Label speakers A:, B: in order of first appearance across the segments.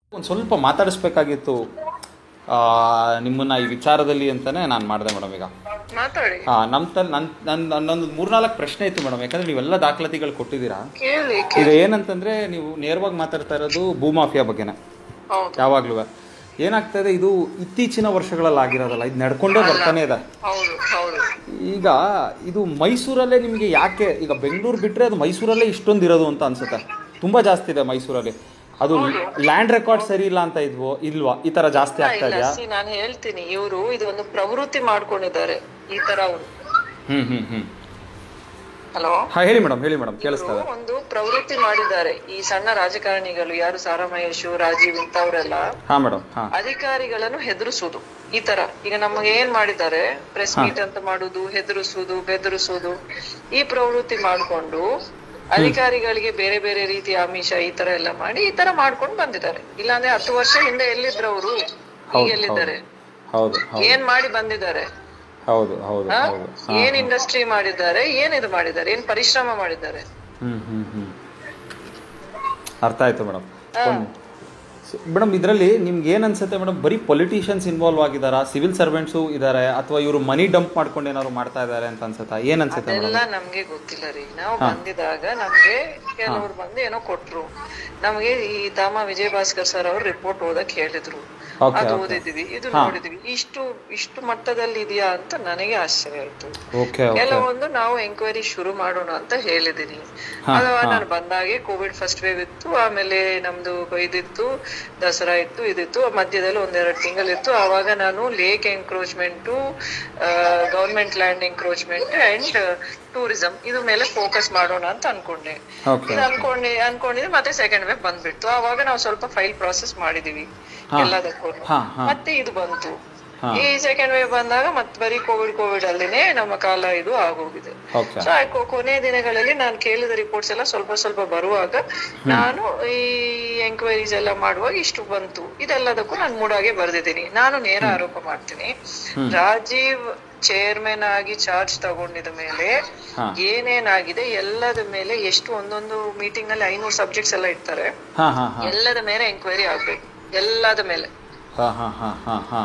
A: ಒಂದು ಸ್ವಲ್ಪ ಮಾತಾಡಿಸ್ಬೇಕಾಗಿತ್ತು ಆ, ನಿಮ್ಮನ್ನ ಈ ವಿಚಾರದಲ್ಲಿ ಅಂತಾನೆ ನಾನು ಮಾಡಿದೆ ಮೇಡಮ್ ಈಗ
B: ಮಾತಾಡಿ
A: ಆ, ನಮ್ಮ ತಲ್ ನನ್ನ ನನ್ನ ನನ್ನೊಂದು ಮೂರ್ನಾಲ್ಕು ಪ್ರಶ್ನೆ ಇತ್ತು ಮೇಡಮ್ ಯಾಕಂದ್ರೆ ನೀವೆಲ್ಲ ದಾಖಲಾತಿಗಳು ಕೊಟ್ಟಿದ್ದೀರಾ
B: ಕೇಳಿ
A: ಈಗ ಏನಂತಂದ್ರೆ ನೀವು ನೇರವಾಗಿ ಮಾತಾಡ್ತಾ ಇರೋದು ಭೂಮಾಫಿಯಾ ಬಗ್ಗೆನೇ
B: ಹೌದು
A: ಯಾವಾಗ್ಲೂ ಏನಾಗ್ತಾ ಇದೆ ಇದು ಇತ್ತೀಚಿನ ವರ್ಷಗಳಲ್ಲಿ ಆಗಿರೋದಲ್ಲ ಇದು ನಡ್ಕೊಂಡೇ ಬರ್ತಾನೆ ಇದೆ
B: ಹೌದು ಹೌದು
A: ಈಗ ಇದು ಮೈಸೂರಲ್ಲೇ ನಿಮಗೆ ಯಾಕೆ ಈಗ ಬೆಂಗಳೂರು ಬಿಟ್ರೆ ಅದು ಮೈಸೂರಲ್ಲೇ ಇಷ್ಟೊಂದು ಇರೋದು ಅಂತ ಅನ್ಸುತ್ತೆ ತುಂಬಾ ಜಾಸ್ತಿ ಇದೆ ಮೈಸೂರಲ್ಲಿ ಅದು ಲ್ಯಾಂಡ್ ರೆಕಾರ್ಡ್ ಸರಿ ಇಲ್ಲ ಅಂತ ಇದ್ವೋ ಇಲ್ವಾ ಈ ತರ ಜಾಸ್ತಿ ಆಗ್ತಾ
B: ಇಲ್ಲ
A: ಇದೆಯಾ
B: ಸಿ ನಾನು ಹೇಳ್ತೀನಿ ಇವರು ಇದೊಂದು ಪ್ರವೃತ್ತಿ ಮಾಡ್ಕೊಂಡಿದ್ದಾರೆ ಈ ತರ
A: ಹ್ಮ್ ಹ್ಮ್ ಹ್ಮ್
B: ಹಲೋ
A: ಹಾ ಹೇಳಿ ಮೇಡಮ್ ಹೇಳಿ ಮೇಡಮ್ ಕೇಳಿಸ್ತಾ ಇದೆ
B: ಒಂದು ಪ್ರವೃತ್ತಿ ಮಾಡಿದ್ದಾರೆ ಈ ಸಣ್ಣ ರಾಜಕಾರಣಿಗಳು ಯಾರು ಸಾರಾ ಮಹೇಶು ರಾಜೀವ್ ಇಂಥವ್ರೆಲ್ಲ
A: ಹಾ ಮೇಡಮ್ ಹಾ
B: ಅಧಿಕಾರಿಗಳನ್ನು ಹೆದರಿಸುದು ಈ ತರ ಈಗ ನಮಗೆ ಏನ್ ಮಾಡಿದ್ದಾರೆ ಪ್ರೆಸ್ ಮೀಟ್ ಅಂತ ಮಾಡುದು ಹೆದರಿಸುದು ಬೆದರಿಸುದು ಈ ಪ್ರವೃತ್ತಿ ಮಾಡ್ಕೊಂಡು ಅಧಿಕಾರಿಗಳಿಗೆ ಬೇರೆ ಬೇರೆ ರೀತಿಯ ಆಮಿಷ ಈ ತರ ಎಲ್ಲ ಮಾಡಿ ಈ ತರ ಮಾಡ್ಕೊಂಡು ಬಂದಿದ್ದಾರೆ ಇಲ್ಲಾಂದ್ರೆ ಹತ್ತು ವರ್ಷ ಹಿಂದೆ ಎಲ್ಲಿದ್ರು ಅವರು ಈಗ ಎಲ್ಲಿದ್ದಾರೆ
A: ಹೌದು ಹೌದು
B: ಏನ್ ಮಾಡಿ ಬಂದಿದ್ದಾರೆ
A: ಹೌದು ಹೌದು
B: ಆ?
A: ಹೌದು
B: ಏನ್ ಇಂಡಸ್ಟ್ರಿ ಮಾಡಿದ್ದಾರೆ ಏನ್ ಇದು ಮಾಡಿದ್ದಾರೆ ಏನ್ ಪರಿಶ್ರಮ ಮಾಡಿದ್ದಾರೆ
A: ಹ್ಮ್ ಹ್ಮ್ ಹ್ಮ್ ಅರ್ಥ ಆಯ್ತು ಮೇಡಮ್ ಮೇಡಮ್ ಇದರಲ್ಲಿ ನಿಮ್ಗೆ ಏನ್ ಅನ್ಸುತ್ತೆ ಮೇಡಮ್ ಬರೀ ಪೊಲಿಟಿಷಿಯನ್ಸ್ ಇನ್ವಾಲ್ವ್ ಆಗಿದಾರಾ ಸಿವಿಲ್ ಸರ್ವೆಂಟ್ಸು ಇದಾರೆ ಅಥವಾ ಇವರು ಮನಿ ಡಂಪ್ ಮಾಡ್ಕೊಂಡು ಏನಾದ್ರು ಮಾಡ್ತಾ ಇದಾರೆ ಅಂತ ಅನ್ಸುತ್ತಾ ಏನ್ ಅನ್ಸುತ್ತೆ ಮೇಡಮ್
B: ಎಲ್ಲ ನಮ್ಗೆ ಗೊತ್ತಿಲ್ಲ ರೀ ನಾವು ಬಂದಿದಾಗ ನಮ್ಗೆ ಕೆಲವ್ರು ಬಂದು ಏನೋ ಕೊಟ್ರು ನಮ್ಗೆ ಈ ದಾಮ ವಿಜಯ ಭಾಸ್ಕರ್ ಸರ್ ಅವ್ರು ರಿಪೋರ್ಟ್ ಓದಕ್ ಹೇಳಿದ್ರು
A: Okay,
B: ಅದು
A: okay.
B: ಓದಿದ್ವಿ ಇದು ನೋಡಿದ್ವಿ ಇಷ್ಟು ಇಷ್ಟು ಮಟ್ಟದಲ್ಲಿ ಇದೆಯಾ ಅಂತ ನನಗೆ ಆಶ್ಚರ್ಯ ಆಯ್ತು
A: ಓಕೆ ಓಕೆ
B: ಕೆಲವೊಂದು ನಾವು ಎಂಕ್ವೈರಿ ಶುರು ಮಾಡೋಣ ಅಂತ ಹೇಳಿದೀನಿ ಅದು ನಾನು ಬಂದಾಗೆ ಕೋವಿಡ್ ಫಸ್ಟ್ ವೇವ್ ಇತ್ತು ಆಮೇಲೆ ನಮ್ದು ಇದಿತ್ತು ದಸರಾ ಇತ್ತು ಇದಿತ್ತು ಮಧ್ಯದಲ್ಲಿ ಒಂದೆರಡು ತಿಂಗಳಿತ್ತು ಆವಾಗ ನಾನು lake encroachment government land encroachment and tourism ಇದು ಮೇಲೆ ಫೋಕಸ್ ಮಾಡೋಣ ಅಂತ ಅನ್ಕೊಂಡೆ
A: ಓಕೆ
B: ಇದು ಅನ್ಕೊಂಡೆ ಅನ್ಕೊಂಡಿದ್ರೆ ಮತ್ತೆ ಸೆಕೆಂಡ್ ವೇವ್ ಬಂದ್ಬಿಡ್ತು ಆವಾಗ ನಾವು ಸ್ವಲ್ಪ ಫೈಲ್ ಪ್ರಾಸೆಸ್ ಮಾಡಿದೀವಿ ಎಲ್ಲದಕ್ಕೂ
A: ಹಾ ಹಾ
B: ಮತ್ತೆ ಇದು ಬಂತು ಈ ಸೆಕೆಂಡ್ ವೇವ್ ಬಂದಾಗ ಮತ್ತೆ ಬರೀ ಕೋವಿಡ್ ಕೋವಿಡ್ ಅಲ್ಲಿನೇ ನಮ್ಮ ಕಾಲ ಇದು ಆಗೋಗಿದೆ
A: ಓಕೆ
B: ಸೊ ಆ ಕೊನೆಯ ದಿನಗಳಲ್ಲಿ ನಾನು ಕೇಳಿದ ರಿಪೋರ್ಟ್ಸ್ ಎಲ್ಲ ಸ್ವಲ್ಪ ಸ್ವಲ್ಪ ಬರುವಾಗ ನಾನು ಈ ಎಂಕ್ವೈರೀಸ್ ಎಲ್ಲ ಮಾಡುವಾಗ ಇಷ್ಟು ಬಂತು ಇದೆಲ್ಲದಕ್ಕೂ ನಾನು ಮೂಡಾಗೆ ಬರ್ದಿದ್ದೀನಿ ನಾನು ನೇರ ಆರೋಪ ಮಾಡ್ತೀನಿ ರಾಜೀವ್ ಚೇರ್ಮನ್ ಆಗಿ ಚಾರ್ಜ್ ತಗೊಂಡಿದ ಮೇಲೆ ಏನೇನಾಗಿದೆ ಎಲ್ಲದ ಮೇಲೆ ಎಷ್ಟು ಒಂದೊಂದು ಮೀಟಿಂಗ್ ನಲ್ಲಿ ಐನೂರು ಸಬ್ಜೆಕ್ಟ್ಸ್ ಎಲ್ಲ ಇರ್ತಾರೆ
A: ಹಾ ಹಾ ಹಾ
B: ಎಲ್ಲದ ಮೇಲೆ ಎಂಕ್ವೈರಿ ಆಗ್ಬೇಕು ಎಲ್ಲದ ಮೇಲೆ
A: ಹಾ ಹಾ ಹಾ ಹಾ ಹಾ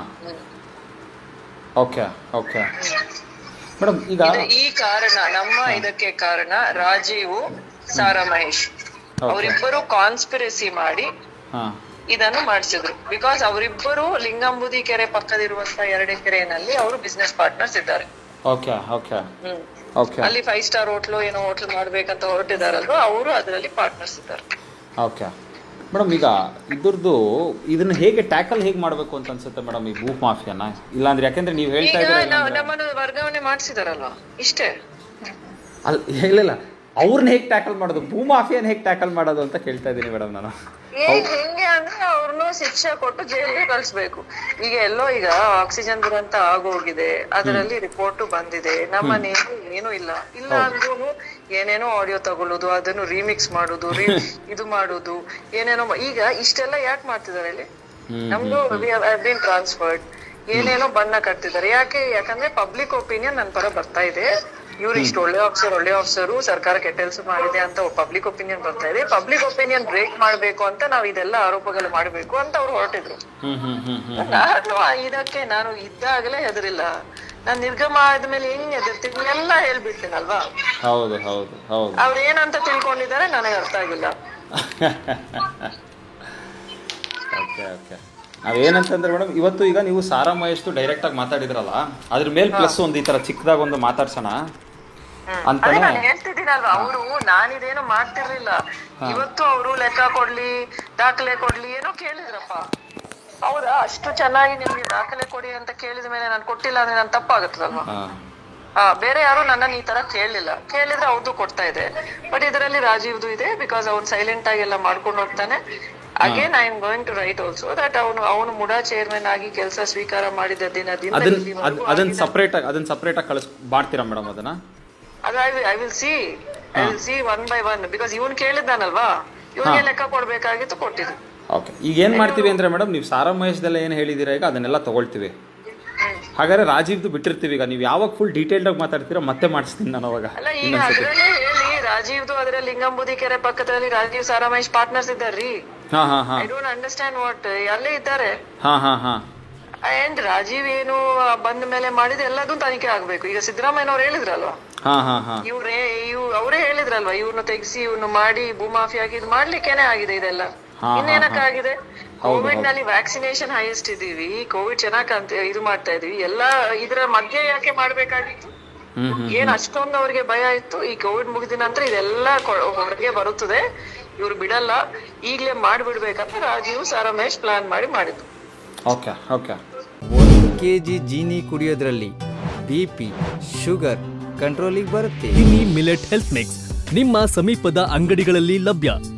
A: ಓಕೆ ಓಕೆ ಮೇಡಮ್ ಈಗ
B: ಇದು ಈ ಕಾರಣ ನಮ್ಮ ಇದಕ್ಕೆ ಕಾರಣ ರಾಜೀವ್ ಸಾರಾ ಮಹೇಶ್ ಅವರಿಬ್ಬರು ಕಾನ್ಸ್ಪಿರಸಿ ಮಾಡಿ
A: ಹಾ
B: ಇದನ್ನು ಮಾಡಿಸಿದ್ರು ಬಿಕಾಸ್ ಅವರಿಬ್ಬರು ಲಿಂಗಂಬುದಿ ಕೆರೆ ಪಕ್ಕದಿರುವಂತ ಎರಡು ಕೆರೆಯಲ್ಲಿ ಅವರು ಬಿಸ್ನೆಸ್ ಪಾರ್ಟ್ನರ್ಸ್ ಇದ್ದಾರೆ
A: ಓಕೆ ಓಕೆ
B: ಹ್ಮ್
A: ಓಕೆ
B: ಅಲ್ಲಿ ಫೈವ್ ಸ್ಟಾರ್ ಹೋಟ್ಲು ಏನೋ ಹೋಟ್ಲ್ ಮಾಡ್ಬೇಕಂತ ಹೊರಟಿದಾರಲ್ವ ಅವರು ಅದರಲ್ಲಿ ಪಾರ್ಟ್ನರ್ಸ್ ಇದ್ದಾರೆ
A: ಓಕೆ ಮೇಡಮ್ ಈಗ ಇದ್ರದ್ದು ಇದನ್ನ ಹೇಗೆ ಟ್ಯಾಕಲ್ ಹೇಗೆ ಮಾಡಬೇಕು ಅಂತ ಅನ್ಸುತ್ತೆ ಮೇಡಮ್ ಈ ಭೂ ಮಾಫಿಯಾನ ಇಲ್ಲಾಂದ್ರೆ ಯಾಕೆಂದ್ರೆ ನೀವು ಹೇಳ್ತಾ
B: ಈಗ
A: ಇದ್ದೀರ
B: ನಾವು ನಮ್ಮನ್ನು ವರ್ಗಾವಣೆ ಮಾಡಿಸಿದಾರಲ್ವಾ ಇಷ್ಟೇ
A: ಅಲ್ಲ ಇಲ್ಲ ಅವ್ರನ್ನ ಹೇಗೆ ಟ್ಯಾಕಲ್ ಮಾಡೋದು ಭೂ ಮಾಫಿಯಾನ ಹೇಗೆ ಟ್ಯಾಕಲ್ ಮಾಡೋದು ಅಂತ ಕೇಳ್ತಾ ಇದ್ದೀನಿ ಮೇಡಮ್ ನಾನು
B: ಏ ಹೆಂಗೆ ಅಂದ್ರೆ ಅವ್ರನ್ನು ಶಿಕ್ಷೆ ಕೊಟ್ಟು ಜೈಲಿಗೆ ಕಳಿಸ್ಬೇಕು ಈಗ ಎಲ್ಲೋ ಈಗ ಆಕ್ಸಿಜನ್ ದುರಂತ ಆಗೋಗಿದೆ ಅದರಲ್ಲಿ ರಿಪೋರ್ಟ್ ಬಂದಿದೆ ನಮ್ಮ ನೇಮು ಏನೂ ಇಲ್ಲ ಇಲ್ಲ ಅಂದ್ರೂ ಏನೇನೋ ಆಡಿಯೋ ತಗೊಳ್ಳೋದು ಅದನ್ನು ರೀಮಿಕ್ಸ್ ಮಾಡೋದು ರೀ ಇದು ಮಾಡೋದು ಏನೇನೋ ಮಾ- ಈಗ ಇಷ್ಟೆಲ್ಲ ಯಾಕೆ ಮಾಡ್ತಿದ್ದಾರೆ ಇಲ್ಲಿ ನಮ್ದು ಬಿನ್ ಟ್ರಾನ್ಸ್ಫರ್ಡ್ ಏನೇನೋ ಬಣ್ಣ ಕಟ್ತಿದ್ದಾರೆ ಯಾಕೆ ಯಾಕಂದ್ರೆ ಪಬ್ಲಿಕ್ ಒಪಿನಿಯನ್ ನನ್ನ ಪರ ಬರ್ತಾ ಇದೆ ಇವ್ರು ಇಷ್ಟು ಒಳ್ಳೆ ಆಫೀಸರ್ ಒಳ್ಳೆ ಆಫೀಸರು ಸರ್ಕಾರ ಕೆಟ್ಟೆಲ್ಸ ಮಾಡಿದೆ ಅಂತ ಪಬ್ಲಿಕ್ ಒಪಿನಿಯನ್ ಬರ್ತಾ ಇದೆ ಪಬ್ಲಿಕ್ ಒಪಿನಿಯನ್ ಬ್ರೇಕ್ ಮಾಡ್ಬೇಕು ಅಂತ ನಾವು ಇದೆಲ್ಲ ಆರೋಪಗಳು ಮಾಡ್ಬೇಕು ಅಂತ ಅವ್ರು ಹೊರಟಿದ್ರು
A: ಹ್ಮ್ ಹ್ಮ್ ಹ್ಮ್ ಹ್ಮ್
B: ನಾನು ಇದಕ್ಕೆ ನಾನು ಇದ್ದಾಗಲೇ ಹೆದರಿಲ್ಲ ನಾನ್ ನಿರ್ಗಮ ಆದ್ಮೇಲೆ ಹೆಂಗ್ ಹೆದರ್ತೀನಿ ಎಲ್ಲ ಹೇಳ್ಬಿಡ್ತೀನಲ್ವಾ
A: ಹೌದು ಹೌದು ಹೌದು
B: ಅವ್ರು ಏನಂತ ತಿಳ್ಕೊಂಡಿದ್ದಾರೆ ನನಗೆ ಅರ್ಥ ಆಗಿಲ್ಲ
A: ಓಕೆ ಓಕೆ ನಾವೇನಂತಂದ್ರೆ ಮೇಡಮ್ ಇವತ್ತು ಈಗ ನೀವು ಸಾರಾ ಮಹೇಶ್ದು ಡೈರೆಕ್ಟ್ ಆಗಿ ಮಾತಾಡಿದ್ರಲ್ಲ ಅದ್ರ ಮೇಲೆ ಪ್ಲಸ್ ಒಂದು ಈ ತರ ಚಿಕ್ಕದಾಗ ಒಂದು ಮಾತಾಡ್ಸೋಣ
B: ಅದೇ
A: ಅಂತಾನೆ
B: ನಾನು ಹೇಳ್ತಿದ್ದೀನಲ್ವಾ ಅವರು ನಾನಿದೇನು ಮಾಡ್ತಿರ್ಲಿಲ್ಲ ಇವತ್ತು ಅವರು ಲೆಕ್ಕ ಕೊಡ್ಲಿ ದಾಖಲೆ ಕೊಡ್ಲಿ ಏನೋ ಕೇಳಿದ್ರಪ್ಪ ಹೌದಾ ಅಷ್ಟು ಚೆನ್ನಾಗಿ ನಿಮ್ಗೆ ದಾಖಲೆ ಕೊಡಿ ಅಂತ ಕೇಳಿದ ಮೇಲೆ ನಾನು ಕೊಟ್ಟಿಲ್ಲ ಅಂದ್ರೆ ನಾನು ತಪ್ಪಾಗುತ್ತಲ್ವಾ
A: ಹಾ
B: ಹಾ ಬೇರೆ ಯಾರು ನನ್ನನ್ನು ಈ ತರ ಕೇಳಲಿಲ್ಲ ಕೇಳಿದ್ರೆ ಅವ್ರದ್ದು ಕೊಡ್ತಾ ಇದೆ ಬಟ್ ಇದರಲ್ಲಿ ರಾಜೀವ್ದು ಇದೆ ಬಿಕಾಸ್ ಅವ್ನು ಸೈಲೆಂಟ್ ಆಗಿ ಎಲ್ಲ ಮಾಡ್ಕೊಂಡು ಹೋಗ್ತಾನೆ again I am going to write also that ಅವನು ಅವನು ಮುಡಾ ಚೇರ್ಮನ್ ಆಗಿ ಕೆಲಸ ಸ್ವೀಕಾರ ಮಾಡಿದ ದಿನದಿಂದ
A: ಅದನ್ನ
B: ಇಲ್ಲಿವರೆಗೂ
A: ಅದ್- ಅದನ್ನ ಸಪ್ರೇಟ್ ಆಗಿ ಅದನ್ನ ಸಪ್ರೇಟ್ ಆಗಿ ಕಳಿಸ್ ಮಾಡ್ತೀರಾ ಮೇಡಮ್ ಅದನ್ನ
B: ಅದು I will I will see I will see one by one because ಇವನ್ ಕೇಳಿದ್ದಾನಲ್ವಾ ಇವನಿಗೆ ಲೆಕ್ಕ ಕೊಡ್ಬೇಕಾಗಿತ್ತು ಕೊಟ್ಟಿದ್ದು
A: ಓಕೆ ಈಗ ಏನ್ ಮಾಡ್ತೀವಿ ಅಂದ್ರೆ ಮೇಡಮ್ ನೀವು ಸಾರಾ ಮಹೇಶ್ದೆಲ್ಲ ಏನು ಹೇಳಿದ್ದೀರಾ ಈಗ ಅದನ್ನೆಲ್ಲ ತಗೊಳ್ತೀವಿ ಹಾಗಾದ್ರೆ ರಾಜೀವ್ದು ಬಿಟ್ಟಿರ್ತೀವಿ ಈಗ ನೀವು ಯಾವಾಗ ಫುಲ್ ಡೀಟೇಲ್ಡ್ ಆಗಿ ಮಾತಾಡ್ತೀರಾ ಮತ್ತೆ ಮಾಡಿಸ್ತೀನಿ ನಾನು ಅವಾಗ
B: ಅಲ್ಲ ಈಗ ಅದ್ರಲ್ಲೇ ಹೇಳಿ ರಾಜೀವ್ದು ಅದ್ರಲ್ಲಿ ಲಿಂಗಂಬುದಿ ಕೆರೆ ಪಕ್ಕದಲ್ಲಿ ರಾಜೀವ್ ಸಾರಾಮಹೇಶ್ ಪಾರ್ಟ್ನರ್ಸ್ ಇದ್ದಾರ್ರಿ
A: ಹಾ ಹಾ ಹಾ
B: ಐ ಡೋಂಟ್ ಅಂಡರ್ಸ್ಟ್ಯಾಂಡ್ ವಾಟ್ ಅಲ್ಲೇ ಇದ್ದಾರೆ
A: ಹಾ ಹಾ ಹಾ
B: ಅಂಡ್ ರಾಜೀವ್ ಏನು ಬಂದ ಮೇಲೆ ಮಾಡಿದ ಎಲ್ಲದೂ ತನಿಖೆ ಆಗ್ಬೇಕು ಈಗ ಸಿದ್ದರಾಮಯ್ಯನವ್ರು ಹೇಳಿದ್ರಲ್ವಾ
A: ಹಾ ಹಾ ಹಾ
B: ಇವ್ರೇ ಇವ್ ಅವರೇ ಹೇಳಿದ್ರಲ್ವಾ ಇವ್ರನ್ನ ತೆಗಿಸಿ ಇವ್ರನ್ನ ಮಾಡಿ ಭೂಮಾಫಿಯಾಗಿ ಇದು ಮಾಡ್ಲಿಕ್ಕೇನೆ ಆಗಿದೆ ಇದೆಲ್ಲ
A: ಹಾ, ಹಾ,
B: ಇನ್ನೇನಕ್ಕಾಗಿದೆ ಕೋವಿಡ್ ನಲ್ಲಿ ವ್ಯಾಕ್ಸಿನೇಷನ್ ಹೈಯೆಸ್ಟ್ ಇದೀವಿ ಕೋವಿಡ್ ಚೆನ್ನಾಗ್ ಅಂತ ಇದು ಮಾಡ್ತಾ ಇದೀವಿ ಎಲ್ಲಾ ಇದ್ರ ಮಧ್ಯೆ ಯಾಕೆ ಮಾಡ್ಬೇಕಾಗಿತ್ತು
A: ಹ್ಮ್ ಹ್ಮ್
B: ಏನ್ ಅಷ್ಟೊಂದು ಅವ್ರಿಗೆ ಭಯ ಇತ್ತು ಈ ಕೋವಿಡ್ ಮುಗಿದ ನಂತರ ಇದೆಲ್ಲ ಕೊ- ಹೊರಗೆ ಬರುತ್ತದೆ ಇವ್ರು ಬಿಡಲ್ಲ ಈಗ್ಲೇ ಮಾಡ್ಬಿಡ್ಬೇಕಂತ ರಾಜೀವ್ ಸ ರಮೇಶ್ ಪ್ಲಾನ್ ಮಾಡಿ ಮಾಡಿದ್ರು
A: ಓಕೆ ಓಕೆ
C: ಒಂದು ಕೆ ಜಿ ಜೀನಿ ಕುಡಿಯೋದ್ರಲ್ಲಿ ಬಿ ಪಿ ಶುಗರ್ ಕಂಟ್ರೋಲಿಗೆ ಬರುತ್ತೆ
D: ಮಿಲೆಟ್ ಹೆಲ್ತ್ ಮಿಕ್ಸ್ ನಿಮ್ಮ ಸಮೀಪದ ಅಂಗಡಿಗಳಲ್ಲಿ ಲಭ್ಯ